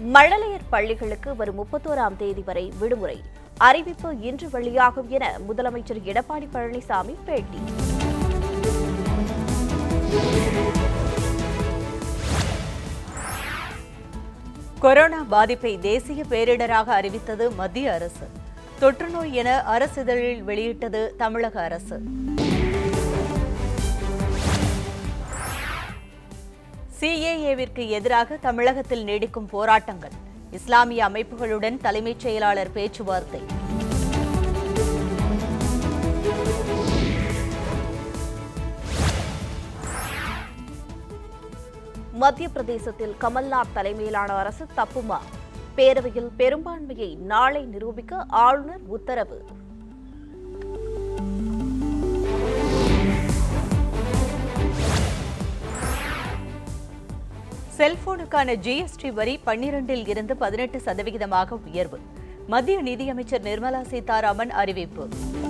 மழலையர் பள்ளிகளுக்கு வரும் முப்பத்தோராம் தேதி வரை விடுமுறை அறிவிப்பு இன்று வெளியாகும் என முதலமைச்சர் எடப்பாடி பழனிசாமி பேட்டி கொரோனா பாதிப்பை தேசிய பேரிடராக அறிவித்தது மத்திய அரசு தொற்றுநோய் என அரசிதழில் வெளியிட்டது தமிழக அரசு சிஏஏவிற்கு எதிராக தமிழகத்தில் நீடிக்கும் போராட்டங்கள் இஸ்லாமிய அமைப்புகளுடன் தலைமைச் செயலாளர் பேச்சுவார்த்தை மத்திய பிரதேசத்தில் கமல்நாத் தலைமையிலான அரசு தப்புமா பேரவையில் பெரும்பான்மையை நாளை நிரூபிக்க ஆளுநர் உத்தரவு செல்போனுக்கான ஜிஎஸ்டி வரி பன்னிரண்டில் இருந்து பதினெட்டு சதவிகிதமாக உயர்வு மத்திய நிதியமைச்சர் நிர்மலா சீதாராமன் அறிவிப்பு